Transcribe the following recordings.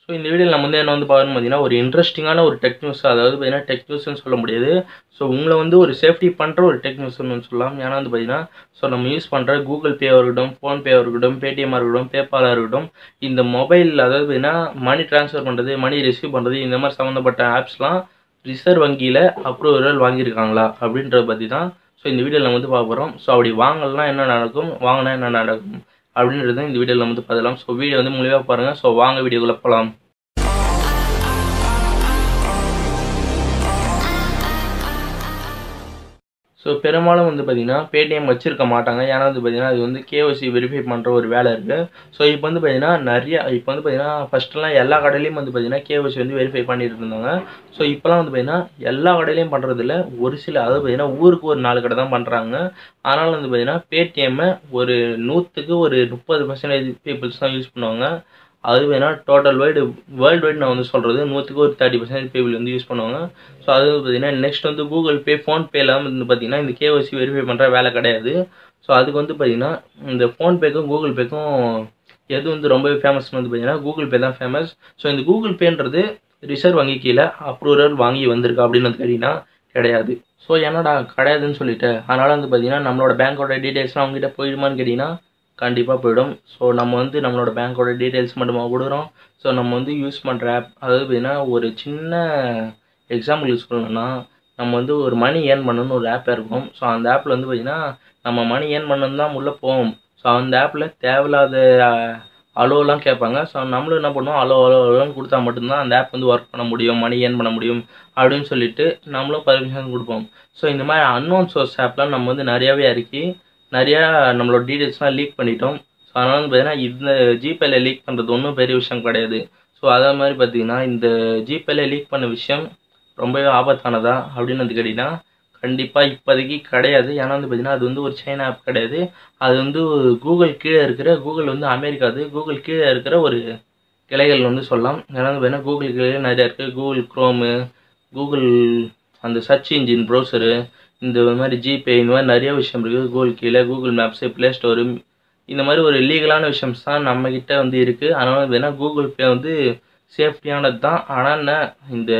so இந்த வீடியோவில் நம்ம வந்து என்ன வந்து பார்க்கணும் பார்த்தீங்கன்னா ஒரு இன்ட்ரெஸ்டிங்கான ஒரு டெக் நியூஸ் அதாவது பார்த்தீங்கன்னா டெக் நியூஸ்னு சொல்ல முடியாது ஸோ உங்களை வந்து ஒரு சேஃப்டி பண்ணுற ஒரு டெக் நியூஸ்னு சொல்லலாம் ஏன்னா வந்து பார்த்தீங்கன்னா ஸோ நம்ம யூஸ் பண்ணுற கூகுள் பேவாக இருக்கட்டும் ஃபோன்பேவாக இருக்கட்டும் பேடிஎம்மாக இருக்கட்டும் பேபாலாக இருக்கட்டும் இந்த மொபைல் அதாவது பார்த்தீங்கன்னா மணி ட்ரான்ஸ்ஃபர் பண்ணுறது மணி ரிசீவ் பண்ணுறது இந்த மாதிரி சம்மந்தப்பட்ட ஆப்ஸ்லாம் ரிசர்வ் வங்கியில் அப்ரூவல் வாங்கியிருக்காங்களா அப்படின்றத பற்றி தான் ஸோ இந்த வீடியோவில் நம்ம வந்து பார்க்க போகிறோம் ஸோ அப்படி வாங்கலாம் என்ன நடக்கும் வாங்கினா என்ன நடக்கும் அப்படின்றத இந்த வீடியோவில் நம்ம வந்து பார்க்கலாம் ஸோ வீடியோ வந்து முழுமையாக பாருங்கள் ஸோ வாங்க வீடியோக்குள்ளே போகலாம் ஸோ பெரும்பாலும் வந்து பார்த்திங்கன்னா பேடிஎம் வச்சுருக்க மாட்டாங்க ஏன்னா வந்து பார்த்திங்கன்னா அது வந்து கேஒசி வெரிஃபை பண்ணுற ஒரு வேலை இருக்குது ஸோ இப்போ வந்து பார்த்திங்கன்னா நிறைய இப்போ வந்து பார்த்திங்கன்னா ஃபஸ்ட்டுலாம் எல்லா கடையிலையும் வந்து பார்த்திங்கன்னா கேஒசி வந்து வெரிஃபை பண்ணிட்டு இருந்தாங்க ஸோ இப்போலாம் வந்து பார்த்திங்கன்னா எல்லா கடையிலையும் பண்ணுறதில்ல ஒரு சில அதாவது பார்த்திங்கன்னா ஊருக்கு ஒரு நாலு கடை தான் பண்ணுறாங்க அதனால் வந்து பார்த்திங்கன்னா பேடிஎம்மை ஒரு நூற்றுக்கு ஒரு முப்பது பர்சன்டேஜ் பீப்புள்ஸ் தான் யூஸ் பண்ணுவாங்க அது வேணால் டோட்டல் வைடு வேர்ல்டு வைடு நான் வந்து சொல்கிறது நூற்றுக்கு ஒரு தேர்ட்டி பர்சன்டேஜ் பீப்புள் வந்து யூஸ் பண்ணுவாங்க ஸோ அது பார்த்தீங்கன்னா நெக்ஸ்ட் வந்து கூகுள் பே ஃபோன்பேலாம் வந்து பார்த்தீங்கன்னா இந்த கேஒசி வெரிஃபை பண்ணுற வேலை கிடையாது ஸோ அதுக்கு வந்து பார்த்தீங்கன்னா இந்த ஃபோன்பேக்கும் கூகுள் பேக்கும் எது வந்து ரொம்பவே ஃபேமஸ்னு வந்து பார்த்தீங்கன்னா கூகுள் பே தான் ஃபேமஸ் ஸோ இந்த கூகுள் பேன்றது ரிசர்வ் வங்கி கீழே அப்ரூவல் வாங்கி வந்திருக்கா அப்படின்னு வந்து கேட்டிங்கன்னா கிடையாது ஸோ என்னடா கிடையாதுன்னு சொல்லிட்டு அதனால் வந்து பார்த்தீங்கன்னா நம்மளோட பேங்க்கோட டீட்டெயில்ஸ்லாம் அவங்ககிட்ட போயிடுமான்னு கேட்டிங்கன்னா கண்டிப்பாக போயிடும் ஸோ நம்ம வந்து நம்மளோட பேங்க்கோட டீட்டெயில்ஸ் மட்டுமா கொடுக்குறோம் ஸோ நம்ம வந்து யூஸ் பண்ணுற ஆப் அதாவது பார்த்தீங்கன்னா ஒரு சின்ன எக்ஸாம்பிள் யூஸ் பண்ணணும்னா நம்ம வந்து ஒரு மணி ஏர்ன் பண்ணணும்னு ஒரு ஆப் இருக்கும் ஸோ அந்த ஆப்பில் வந்து பார்த்திங்கன்னா நம்ம மணி ஏர்ன் பண்ணணும் தான் உள்ளே போவோம் ஸோ அந்த ஆப்பில் தேவையில்லாத அலோலாம் கேட்பாங்க ஸோ நம்மளும் என்ன பண்ணுவோம் அலோ அலோ அலோன்னு கொடுத்தா மட்டும்தான் அந்த ஆப் வந்து ஒர்க் பண்ண முடியும் மணி ஏர்ன் பண்ண முடியும் அப்படின்னு சொல்லிட்டு நம்மளும் பர்மிஷன் கொடுப்போம் ஸோ இந்த மாதிரி அன்னோன் சோர்ஸ் ஆப்லாம் நம்ம வந்து நிறையாவே இறக்கி நிறையா நம்மளோட டீட்டெயில்ஸ்லாம் லீக் பண்ணிட்டோம் ஸோ அதனால் வந்து பார்த்தீங்கன்னா இந்த ஜிபேல லீக் பண்ணுறது ஒன்றும் பெரிய விஷயம் கிடையாது ஸோ அதே மாதிரி பார்த்தீங்கன்னா இந்த ஜிபேல லீக் பண்ண விஷயம் ரொம்பவே ஆபத்தானதா அப்படின்னு வந்து கேட்டிங்கன்னா கண்டிப்பாக இப்போதைக்கு கிடையாது ஏன்னா வந்து பார்த்தீங்கன்னா அது வந்து ஒரு சைனா ஆப் கிடையாது அது வந்து கூகுள் கீழே இருக்கிற கூகுள் வந்து அமெரிக்கா அது கூகுள் கீழே இருக்கிற ஒரு கிளைகள் வந்து சொல்லலாம் ஏன்னா வந்து பார்த்தீங்கன்னா கூகுள் கீழே நிறையா இருக்குது கூகுள் க்ரோமு கூகுள் அந்த சர்ச் இன்ஜின் ப்ரௌசரு இந்த மாதிரி ஜிபே இந்த மாதிரி நிறைய விஷயம் இருக்குது கூகுள் கீழே கூகுள் மேப்ஸு ப்ளே ஸ்டோரு இந்த மாதிரி ஒரு லீகலான விஷயம்ஸ் தான் நம்மக்கிட்ட வந்து இருக்குது அதனால் வேணா கூகுள் பே வந்து சேஃப்டியானது தான் ஆனால் என்ன இந்த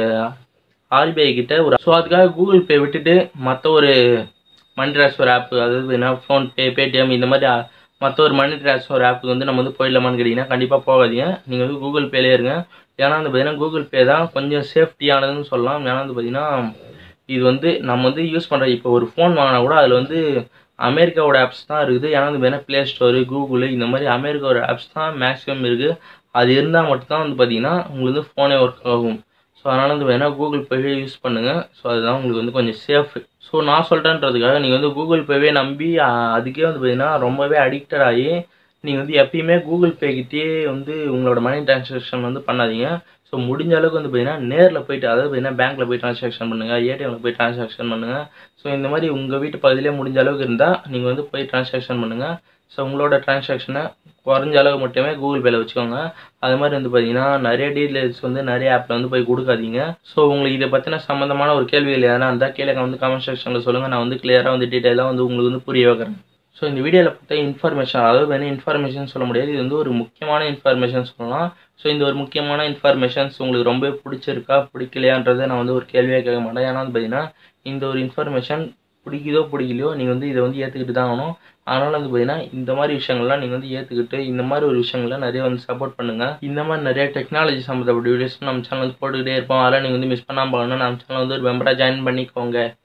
ஆர்பிஐ கிட்ட ஒரு ஸோ அதுக்காக கூகுள் பே விட்டுட்டு மற்ற ஒரு மணி ட்ரான்ஸ்ஃபர் ஆப் அதாவது வேணா ஃபோன்பே பேடிஎம் இந்த மாதிரி மற்ற ஒரு மணி ட்ரான்ஸ்ஃபர் ஆப்புக்கு வந்து நம்ம வந்து போயிடலாமான்னு கேட்டிங்கன்னா கண்டிப்பாக போகாதீங்க நீங்கள் வந்து கூகுள் பேலே இருங்க ஏன்னா வந்து பார்த்தீங்கன்னா கூகுள் பே தான் கொஞ்சம் சேஃப்டியானதுன்னு சொல்லலாம் ஏன்னா வந்து பார்த்தீங்கன்னா இது வந்து நம்ம வந்து யூஸ் பண்ணுற இப்போ ஒரு ஃபோன் வாங்கினா கூட அதில் வந்து அமெரிக்காவோட ஆப்ஸ் தான் இருக்குது ஏன்னா வந்து வேணால் ப்ளே ஸ்டோரு கூகுளு இந்த மாதிரி அமெரிக்காவோட ஆப்ஸ் தான் மேக்ஸிமம் இருக்குது அது இருந்தால் மட்டும்தான் வந்து பார்த்தீங்கன்னா உங்களுக்கு வந்து ஃபோனே ஒர்க் ஆகும் ஸோ அதனால் வந்து வேணால் கூகுள் பேவே யூஸ் பண்ணுங்கள் ஸோ அதுதான் உங்களுக்கு வந்து கொஞ்சம் சேஃப் ஸோ நான் சொல்கிறேன்றதுக்காக நீங்கள் வந்து கூகுள் பேவே நம்பி அதுக்கே வந்து பார்த்தீங்கன்னா ரொம்பவே அடிக்டட் ஆகி நீங்கள் வந்து எப்பயுமே கூகுள் பேக்கிட்டே வந்து உங்களோட மணி ட்ரான்சாக்ஷன் வந்து பண்ணாதீங்க ஸோ முடிஞ்ச அளவுக்கு வந்து பார்த்தீங்கன்னா நேரில் போயிட்டு அதாவது பார்த்தீங்கன்னா பேங்க்கில் போய் ட்ரான்சாக்ஷன் பண்ணுங்கள் ஏடிஎம்மில் போய் ட்ரான்சாக்ஷன் பண்ணுங்கள் ஸோ இந்த மாதிரி உங்கள் வீட்டு பகுதியிலே முடிஞ்ச அளவுக்கு இருந்தால் நீங்கள் வந்து போய் ட்ரான்சாக்ஷன் பண்ணுங்கள் ஸோ உங்களோட ட்ரான்சாக்ஷனை குறைஞ்ச அளவு மட்டுமே கூகுள் பேல வச்சுக்கோங்க அது மாதிரி வந்து பார்த்தீங்கன்னா நிறைய டீட்டெயில்ஸ் வந்து நிறைய ஆப்பில் வந்து போய் கொடுக்காதீங்க ஸோ உங்களுக்கு இதை பற்றின சம்மந்தமான ஒரு கேள்விகள் எதனா இருந்தால் கீழே வந்து கமெண்ட் செக்ஷனில் சொல்லுங்கள் நான் வந்து கிளியராக வந்து டீட்டெயிலாக வந்து உங்களுக்கு வந்து புரிய வைக்கிறேன் ஸோ இந்த வீடியோவில் பார்த்தா இன்ஃபர்மேஷன் அதாவது வேணும் இன்ஃபர்மேஷன் சொல்ல முடியாது இது வந்து ஒரு முக்கியமான இன்ஃபர்மேஷன் சொல்லலாம் ஸோ இந்த ஒரு முக்கியமான இன்ஃபர்மேஷன்ஸ் உங்களுக்கு ரொம்ப பிடிச்சிருக்கா பிடிக்கலையான்றதை நான் வந்து ஒரு கேள்வியாக கேட்க மாட்டேன் ஏன்னா வந்து பார்த்தீங்கன்னா இந்த ஒரு இன்ஃபர்மேஷன் பிடிக்குதோ பிடிக்கலையோ நீங்கள் வந்து இதை வந்து ஏற்றுக்கிட்டு தான் ஆகணும் அதனால் வந்து பார்த்தீங்கன்னா இந்த மாதிரி விஷயங்கள்லாம் நீங்கள் வந்து ஏற்றுக்கிட்டு இந்த மாதிரி ஒரு விஷயங்கள்லாம் நிறைய வந்து சப்போர்ட் பண்ணுங்கள் இந்த மாதிரி நிறைய டெக்னாலஜி சம்மந்தப்பட்ட வீடியோஸ் நம்ம சேனல் வந்து போட்டுக்கிட்டே இருப்போம் அதெல்லாம் நீங்கள் வந்து மிஸ் பண்ணாமல் பார்க்கணும் நம்ம சேனல் வந்து ஒரு மெம்பராக ஜாயின் பண்ணிக்கோங்க